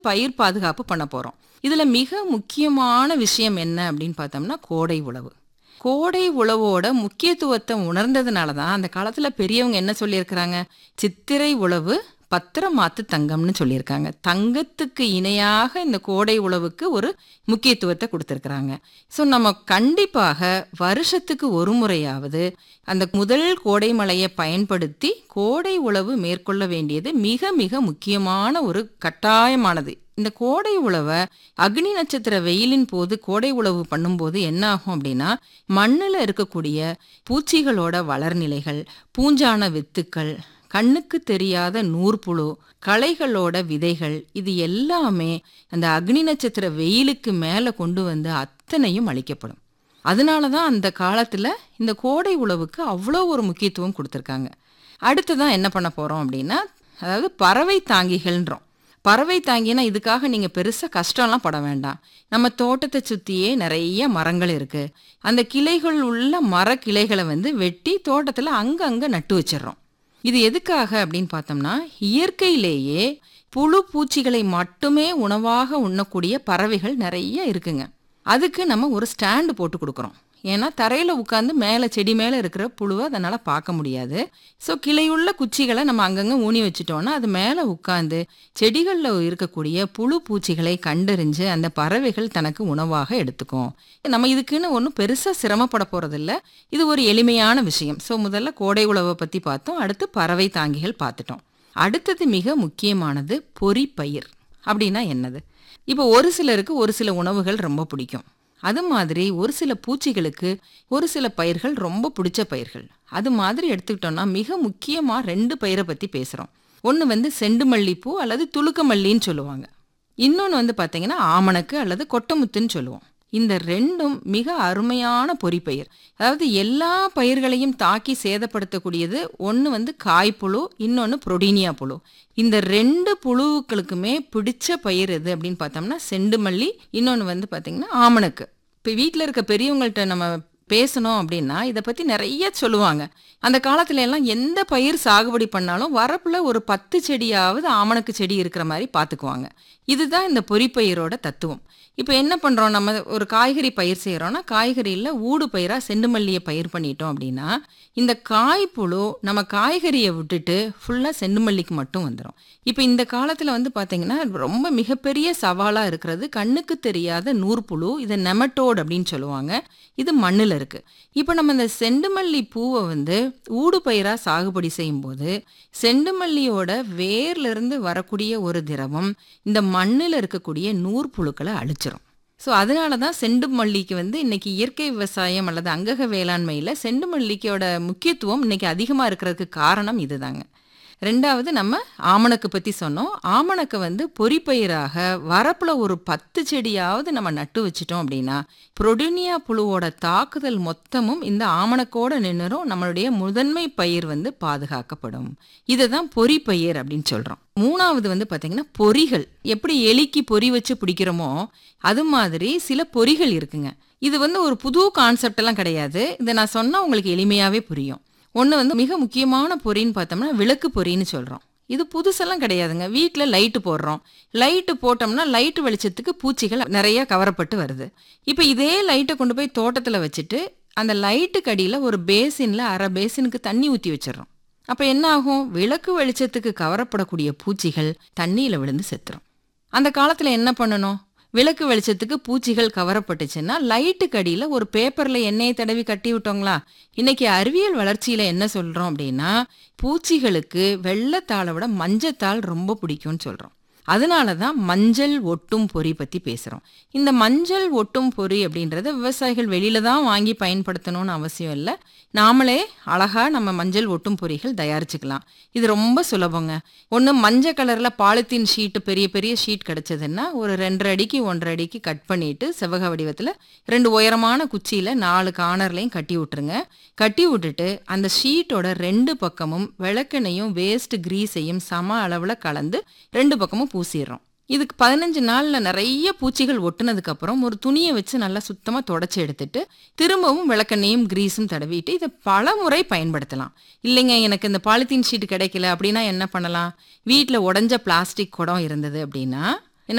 பயிர் பாதுகாப்பு பண்ண போறோம் இதுல மிக முக்கியமான விஷயம் என்ன அப்படின்னு பார்த்தோம்னா கோடை உழவு கோடை உழவோட முக்கியத்துவத்தை உணர்ந்ததுனால தான் அந்த காலத்துல பெரியவங்க என்ன சொல்லியிருக்கிறாங்க சித்திரை உழவு பத்திரமாத்து தங்கம்னு சொல்லியிருக்காங்க தங்கத்துக்கு இணையாக இந்த கோடை உழவுக்கு ஒரு முக்கியத்துவத்தை கொடுத்துருக்குறாங்க ஸோ நம்ம கண்டிப்பாக வருஷத்துக்கு ஒரு முறையாவது அந்த முதல் கோடை மழையை பயன்படுத்தி கோடை உழவு மேற்கொள்ள வேண்டியது மிக மிக முக்கியமான ஒரு கட்டாயமானது இந்த கோடை உழவை அக்னி நட்சத்திர வெயிலின் போது கோடை உழவு பண்ணும்போது என்ன ஆகும் அப்படின்னா மண்ணில் இருக்கக்கூடிய பூச்சிகளோட வளர்நிலைகள் பூஞ்சான வித்துக்கள் கண்ணுக்கு தெரியாத நூற்புழு களைகளோட விதைகள் இது எல்லாமே அந்த அக்னி நட்சத்திர வெயிலுக்கு மேலே கொண்டு வந்து அத்தனையும் அழிக்கப்படும் அதனால தான் அந்த காலத்தில் இந்த கோடை உழவுக்கு அவ்வளோ ஒரு முக்கியத்துவம் கொடுத்துருக்காங்க அடுத்ததான் என்ன பண்ண போகிறோம் அப்படின்னா அதாவது பறவை தாங்கிகள்ன்றோம் பறவை தாங்கினா இதுக்காக நீங்கள் பெருசாக கஷ்டம்லாம் பட வேண்டாம் நம்ம தோட்டத்தை சுற்றியே நிறைய மரங்கள் இருக்குது அந்த கிளைகள் உள்ள மர கிளைகளை வந்து வெட்டி தோட்டத்தில் அங்கங்கே நட்டு வச்சிடுறோம் இது எதுக்காக அப்படின்னு பார்த்தோம்னா இயற்கையிலேயே புழு பூச்சிகளை மட்டுமே உணவாக உண்ணக்கூடிய பறவைகள் நிறைய இருக்குங்க அதுக்கு நம்ம ஒரு ஸ்டாண்டு போட்டு கொடுக்குறோம் ஏன்னா தரையில் உட்காந்து மேலே செடி மேலே இருக்கிற புழுவை அதனால் பார்க்க முடியாது ஸோ கிளையுள்ள குச்சிகளை நம்ம அங்கங்கே ஊனி வச்சுட்டோன்னா அது மேலே உட்காந்து செடிகளில் இருக்கக்கூடிய புழு பூச்சிகளை கண்டறிஞ்சு அந்த பறவைகள் தனக்கு உணவாக எடுத்துக்கும் நம்ம இதுக்குன்னு ஒன்றும் பெருசாக சிரமப்பட போகிறதில்ல இது ஒரு எளிமையான விஷயம் ஸோ முதல்ல கோடை உழவை பற்றி பார்த்தோம் அடுத்து பறவை தாங்கிகள் பார்த்துட்டோம் அடுத்தது மிக முக்கியமானது பொறிப்பயிர் அப்படின்னா என்னது இப்போ ஒரு சிலருக்கு ஒரு சில உணவுகள் ரொம்ப பிடிக்கும் அது மாதிரி ஒரு சில பூச்சிகளுக்கு ஒரு சில பயிர்கள் ரொம்ப பிடிச்ச பயிர்கள் அது மாதிரி எடுத்துக்கிட்டோம்னா மிக முக்கியமாக ரெண்டு பயிரை பற்றி பேசுகிறோம் ஒன்று வந்து செண்டு மல்லிப்பூ அல்லது துளுக்க மல்லின்னு சொல்லுவாங்க இன்னொன்று வந்து பார்த்தீங்கன்னா ஆமணக்கு அல்லது கொட்டமுத்துன்னு சொல்லுவோம் இந்த ரெண்டும் மிக அருமையான பொறிப்பயிர் அதாவது எல்லா பயிர்களையும் தாக்கி சேதப்படுத்தக்கூடியது ஒன்று வந்து காய்ப்புழு இன்னொன்று புரோடீனியா புழு இந்த ரெண்டு புழுக்களுக்குமே பிடிச்ச பயிர் எது அப்படின்னு பார்த்தோம்னா செண்டுமல்லி இன்னொன்று வந்து பார்த்திங்கன்னா ஆமணக்கு இப்போ வீட்டில் இருக்க பெரியவங்கள்ட்ட நம்ம பேசணும் அப்படின்னா இதை பற்றி நிறைய சொல்லுவாங்க அந்த காலத்துல எல்லாம் எந்த பயிர் சாகுபடி பண்ணாலும் வரப்புல ஒரு பத்து செடியாவது ஆமணக்கு செடி இருக்கிற மாதிரி பார்த்துக்குவாங்க இதுதான் இந்த பொறிப்பயிரோட தத்துவம் இப்போ என்ன பண்ணுறோம் நம்ம ஒரு காய்கறி பயிர் செய்கிறோன்னா காய்கறியில் ஊடு பயிராக செண்டுமல்லியை பயிர் பண்ணிட்டோம் அப்படின்னா இந்த காய்ப்புழு நம்ம காய்கறியை விட்டுட்டு ஃபுல்லாக செண்டுமல்லிக்கு மட்டும் வந்துடும் இப்போ இந்த காலத்தில் வந்து பார்த்திங்கன்னா ரொம்ப மிகப்பெரிய சவாலாக இருக்கிறது கண்ணுக்கு தெரியாத நூற்புழு இதை நெமட்டோடு அப்படின்னு சொல்லுவாங்க இது மண்ணில் இருக்குது இப்போ நம்ம இந்த செண்டுமல்லி பூவை வந்து ஊடு பயிராக சாகுபடி செய்யும்போது செண்டுமல்லியோட வேர்லேருந்து வரக்கூடிய ஒரு திரவம் இந்த மண்ணில் இருக்கக்கூடிய நூற்புழுக்களை அழிச்சிரும் ஸோ அதனால தான் செண்டு மல்லிக்கு வந்து இன்னைக்கு இயற்கை விவசாயம் அல்லது அங்கக வேளாண்மையில் செண்டு மல்லிக்கையோட முக்கியத்துவம் இன்னைக்கு அதிகமாக இருக்கிறதுக்கு காரணம் இதுதாங்க ரெண்டாவது நம்ம ஆமணக்கு பற்றி சொன்னோம் ஆமணக்கு வந்து பொறிப்பயிராக வரப்பில் ஒரு பத்து செடியாவது நம்ம நட்டு வச்சிட்டோம் அப்படின்னா புரோடினியா புழுவோட தாக்குதல் மொத்தமும் இந்த ஆமணக்கோட நின்றுரும் நம்மளுடைய முதன்மை பயிர் வந்து பாதுகாக்கப்படும் இதை தான் பொறிப்பயிர் அப்படின்னு சொல்கிறோம் மூணாவது வந்து பார்த்திங்கன்னா பொறிகள் எப்படி எலிக்கு பொறி வச்சு பிடிக்கிறோமோ அது மாதிரி சில பொறிகள் இருக்குங்க இது வந்து ஒரு புது கான்செப்ட் எல்லாம் கிடையாது இதை நான் சொன்னால் உங்களுக்கு எளிமையாகவே புரியும் ஒன்று வந்து மிக முக்கியமான பொறின்னு பார்த்தோம்னா விளக்கு பொறின்னு சொல்கிறோம் இது புதுசெல்லாம் கிடையாதுங்க வீட்டில் லைட்டு போடுறோம் லைட்டு போட்டோம்னா லைட்டு வெளிச்சத்துக்கு பூச்சிகள் நிறைய கவரப்பட்டு வருது இப்போ இதே லைட்டை கொண்டு போய் தோட்டத்தில் வச்சுட்டு அந்த லைட்டுக்கு அடியில் ஒரு பேசினில் அரை பேசினுக்கு தண்ணி ஊற்றி வச்சிடறோம் அப்போ என்ன ஆகும் விளக்கு வெளிச்சத்துக்கு கவரப்படக்கூடிய பூச்சிகள் தண்ணியில் விழுந்து செத்துரும் அந்த காலத்தில் என்ன பண்ணணும் விளக்கு வெளிச்சத்துக்கு பூச்சிகள் கவரப்பட்டுச்சுன்னா லைட்டுக்கு அடியில் ஒரு பேப்பரில் எண்ணெயை தடவி கட்டி விட்டோங்களா இன்னைக்கு அறிவியல் வளர்ச்சியில் என்ன சொல்கிறோம் அப்படின்னா பூச்சிகளுக்கு வெள்ளத்தாளை விட மஞ்சத்தாள் ரொம்ப பிடிக்கும்னு சொல்கிறோம் அதனால தான் மஞ்சள் ஒட்டும் பொறி பற்றி பேசுகிறோம் இந்த மஞ்சள் ஒட்டும் பொறி அப்படின்றத விவசாயிகள் வெளியில தான் வாங்கி பயன்படுத்தணும்னு அவசியம் இல்லை நாமளே அழகாக நம்ம மஞ்சள் ஒட்டும் பொறிகள் தயாரிச்சுக்கலாம் இது ரொம்ப சுலபங்க ஒன்று மஞ்சள் கலரில் பாலித்தீன் ஷீட்டு பெரிய பெரிய ஷீட் கிடச்சதுன்னா ஒரு ரெண்டரை அடிக்கு ஒன்றரை அடிக்கு கட் பண்ணிட்டு செவ்வக வடிவத்தில் ரெண்டு உயரமான குச்சியில் நாலு கார்னர்லையும் கட்டி விட்டுருங்க கட்டி விட்டுட்டு அந்த ஷீட்டோட ரெண்டு பக்கமும் விளக்கெண்ணையும் வேஸ்ட் கிரீஸையும் சம அளவில் கலந்து ரெண்டு பக்கமும் பூசிடுறோம் இதுக்கு பதினஞ்சு நாளில் நிறைய பூச்சிகள் ஒட்டுனதுக்கப்புறம் ஒரு துணியை வச்சு நல்லா சுத்தமாக தொடச்சி எடுத்துட்டு திரும்பவும் விளக்கெண்ணையும் கிரீஸும் தடவிட்டு இதை பல முறை பயன்படுத்தலாம் இல்லைங்க எனக்கு இந்த பாலித்தீன் ஷீட் கிடைக்கல அப்படின்னா என்ன பண்ணலாம் வீட்டில் உடஞ்ச பிளாஸ்டிக் குடம் இருந்தது அப்படின்னா